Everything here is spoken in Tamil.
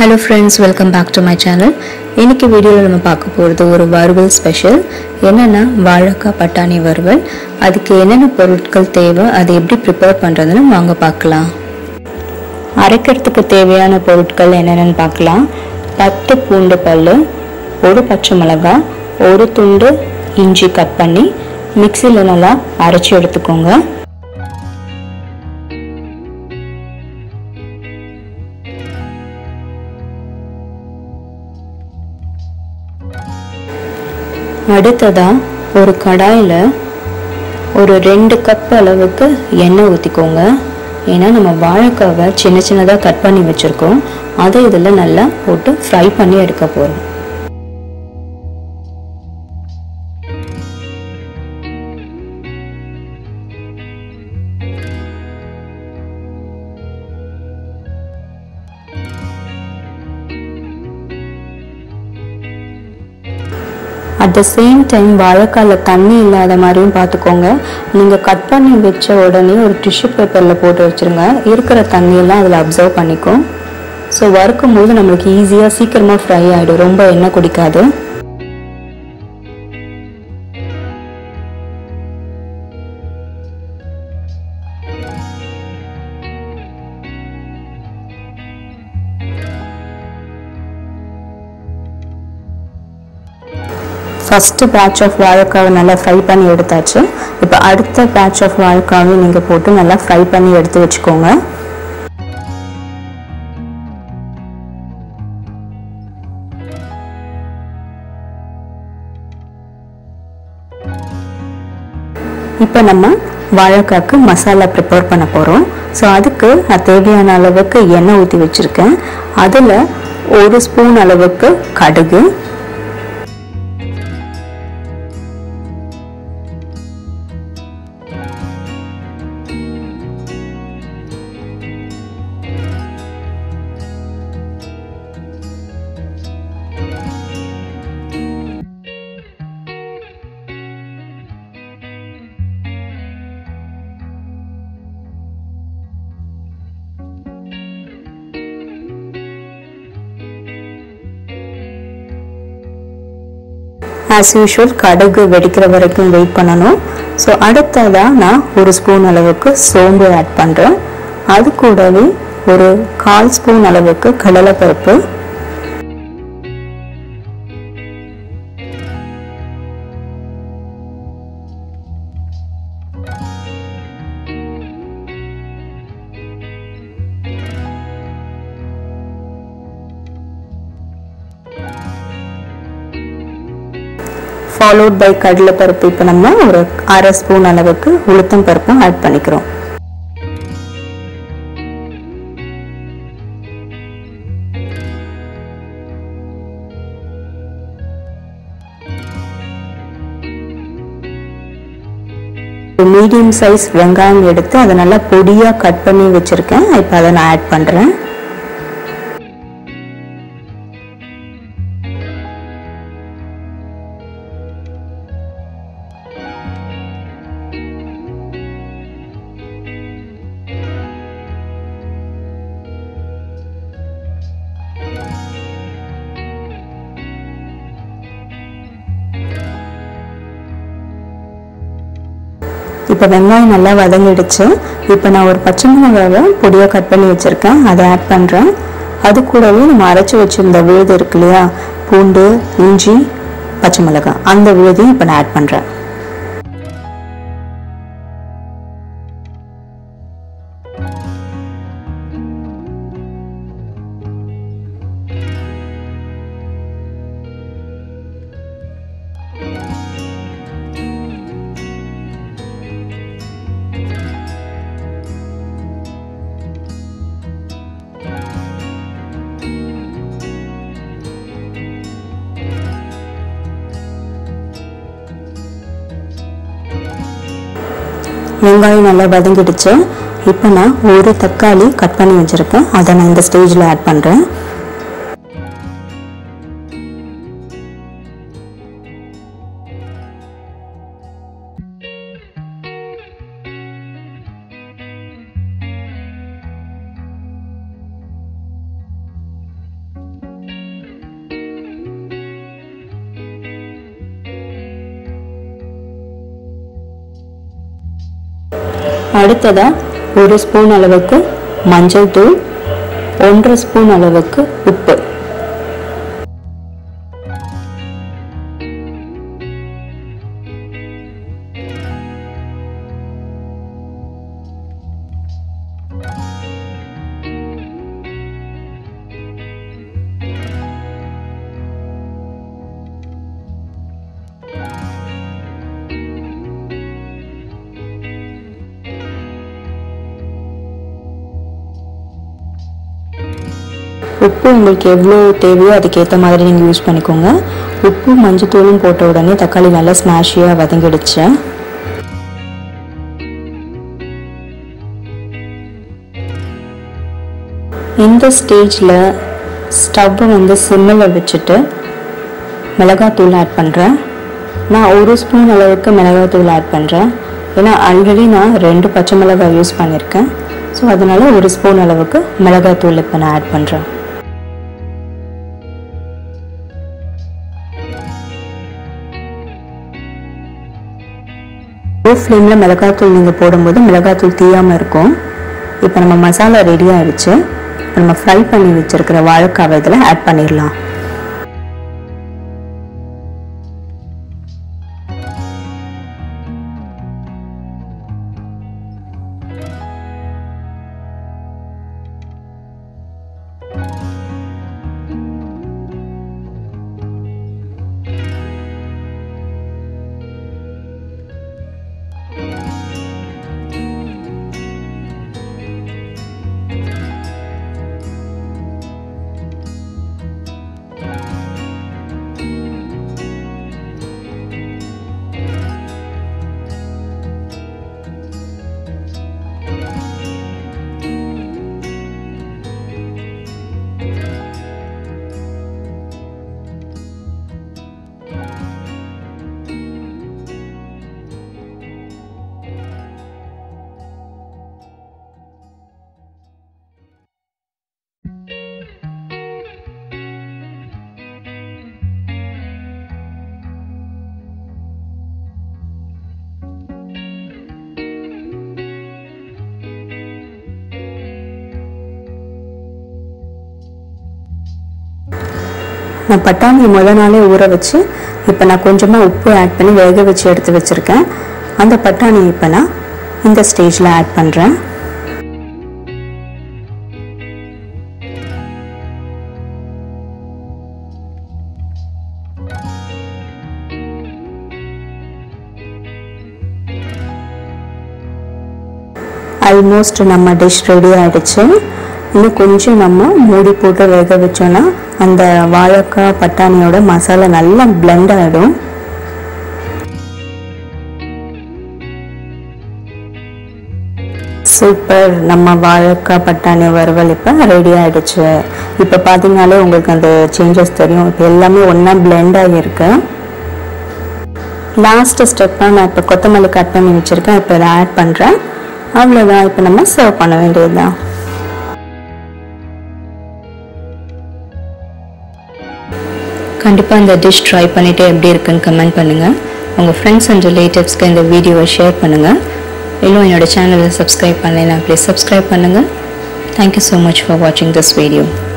hello friends welcome back to my channel இன்னைக்கு வீடியோவில் நம்ம பார்க்க போகிறது ஒரு வறுவல் ஸ்பெஷல் என்னென்னா வாழைக்காய் பட்டாணி வறுவல் அதுக்கு என்னென்ன பொருட்கள் தேவை அதை எப்படி ப்ரிப்பேர் பண்ணுறதுன்னு வாங்க பார்க்கலாம் அரைக்கிறதுக்கு தேவையான பொருட்கள் என்னென்னு பார்க்கலாம் பத்து பூண்டு பல் ஒரு பச்சை மிளகாய் ஒரு துண்டு இஞ்சி கட் பண்ணி மிக்சியில் நல்லா அரைச்சி எடுத்துக்கோங்க அடுத்ததாக ஒரு கடாயில் ஒரு ரெண்டு கப் அளவுக்கு எண்ணெய் ஊற்றிக்கோங்க ஏன்னா நம்ம வாழைக்காவை சின்ன சின்னதாக கட் பண்ணி வச்சுருக்கோம் அதை இதில் நல்லா போட்டு ஃப்ரை பண்ணி எடுக்க போகிறோம் அட் த சேம் டைம் வாழைக்காயில் தண்ணி இல்லாத மாதிரியும் பார்த்துக்கோங்க நீங்கள் கட் பண்ணி வச்ச உடனே ஒரு டிஷ்யூ பேப்பரில் போட்டு வச்சுருங்க இருக்கிற தண்ணியெல்லாம் அதில் அப்சர்வ் பண்ணிக்கும் ஸோ வறுக்கும் போது நம்மளுக்கு ஈஸியாக சீக்கிரமாக ஃப்ரை ஆகிடும் ரொம்ப எண்ணெய் குடிக்காது ஃபஸ்ட்டு பேட்ச் ஆஃப் வாழைக்காவை நல்லா ஃப்ரை பண்ணி எடுத்தாச்சு இப்போ அடுத்த பேட்ச் ஆஃப் வாழைக்காவையும் நீங்கள் போட்டு நல்லா ஃப்ரை பண்ணி எடுத்து வச்சுக்கோங்க இப்போ நம்ம வாழைக்காய்க்கு மசாலா ப்ரிப்பேர் பண்ண போகிறோம் ஸோ அதுக்கு நான் தேவையான அளவுக்கு எண்ணெய் ஊற்றி வச்சுருக்கேன் அதில் ஒரு ஸ்பூன் அளவுக்கு கடுகு ஆஸ் யூஷுவல் கடுகு வெடிக்கிற வரைக்கும் வெயிட் பண்ணணும் ஸோ அடுத்ததாக நான் ஒரு ஸ்பூன் அளவுக்கு சோம்பு ஆட் பண்ணுறேன் அது கூடவே ஒரு கால் ஸ்பூன் அளவுக்கு கடலைப்பருப்பு ஃபாலோட் பை கடலைப்பருப்பு இப்போ நம்ம ஒரு அரை ஸ்பூன் அளவுக்கு உளுத்தம் பருப்பும் ஆட் பண்ணிக்கிறோம் மீடியம் சைஸ் வெங்காயம் எடுத்து அதை நல்லா பொடியாக கட் பண்ணி வச்சுருக்கேன் இப்போ அதை நான் ஆட் பண்ணுறேன் இப்போ வெங்காயம் நல்லா வதங்கிடுச்சு இப்போ நான் ஒரு பச்சை மிளகாவை பொடியாக கட் பண்ணி வச்சுருக்கேன் அதை ஆட் பண்ணுறேன் அது கூடவே நம்ம அரைச்சி வச்சுருந்த விழுது இருக்கு இல்லையா பூண்டு இஞ்சி பச்சை மிளகாய் அந்த விழுதையும் இப்போ நான் ஆட் பண்ணுறேன் வெங்காயம் நல்லா வதங்கிடுச்சு இப்போ நான் ஒரு தக்காளி கட் பண்ணி வச்சுருக்கேன் அதை நான் இந்த ஸ்டேஜில் ஆட் பண்ணுறேன் அடுத்ததாக ஒரு ஸ்பூன் அளவுக்கு மஞ்சள் தூள் ஒன்றரை ஸ்பூன் அளவுக்கு உப்பு உப்பு உங்களுக்கு எவ்வளோ தேவையோ அதுக்கேற்ற மாதிரி நீங்கள் யூஸ் பண்ணிக்கோங்க உப்பு மஞ்சத்தூளும் போட்ட உடனே தக்காளி நல்லா ஸ்மாஷியாக வதங்கிடுச்சு இந்த ஸ்டேஜில் ஸ்டவ்வை வந்து சிம்மில் வச்சுட்டு மிளகாத்தூள் ஆட் பண்ணுறேன் நான் ஒரு ஸ்பூன் அளவுக்கு மிளகாத்தூள் ஆட் பண்ணுறேன் ஏன்னா ஆல்ரெடி நான் ரெண்டு பச்சை மிளகாய் யூஸ் பண்ணியிருக்கேன் ஸோ அதனால் ஒரு ஸ்பூன் அளவுக்கு மிளகாத்தூள் இப்போ நான் ஆட் பண்ணுறேன் லோ ஃப்ளேமில் மிளகாத்தூள் நீங்கள் போடும்போது மிளகாத்தூள் தீயாமல் இருக்கும் இப்போ நம்ம மசாலா ரெடி ஆகிடுச்சு நம்ம ஃப்ரை பண்ணி வச்சுருக்கிற வாழைக்காவை இதில் ஆட் பண்ணிடலாம் நான் பட்டாணி முத நாளே ஊற வச்சு இப்போ நான் கொஞ்சமாக உப்பு ஆட் பண்ணி வேக வச்சு எடுத்து வச்சுருக்கேன் அந்த பட்டாணி இப்போ நான் இந்த ஸ்டேஜில் ஆட் பண்ணுறேன் ஆல்மோஸ்ட் நம்ம டிஷ் ரெடி ஆகிடுச்சு இன்னும் கொஞ்சம் நம்ம மூடி போட்டு வேக வச்சோன்னா அந்த வாழைக்காய் பட்டாணியோட மசாலா நல்லா பிளெண்ட் ஆகிடும் சூப்பர் நம்ம வாழைக்காய் பட்டாணி வறுவல் இப்போ ரெடி ஆகிடுச்சு இப்போ பார்த்தீங்கனாலே உங்களுக்கு அந்த சேஞ்சஸ் தெரியும் இப்போ எல்லாமே ஒன்றா பிளெண்ட் ஆகியிருக்கு லாஸ்ட் ஸ்டெப்பாக நான் இப்போ கொத்தமல்லி கட் பண்ணி வச்சுருக்கேன் இப்போ இதை ஆட் பண்ணுறேன் அவ்வளோதான் இப்போ நம்ம சர்வ் பண்ண வேண்டியதுதான் கண்டிப்பாக இந்த டிஷ் ட்ரை பண்ணிவிட்டு எப்படி இருக்குன்னு கமெண்ட் பண்ணுங்கள் உங்கள் ஃப்ரெண்ட்ஸ் அண்ட் ரிலேட்டிவ்ஸ்க்கு இந்த வீடியோவை ஷேர் பண்ணுங்கள் இன்னும் என்னோட சேனலை சப்ஸ்கிரைப் பண்ணலைன்னா ப்ளீஸ் சப்ஸ்கிரைப் பண்ணுங்கள் தேங்க்யூ ஸோ மச் ஃபார் வாட்சிங் திஸ் வீடியோ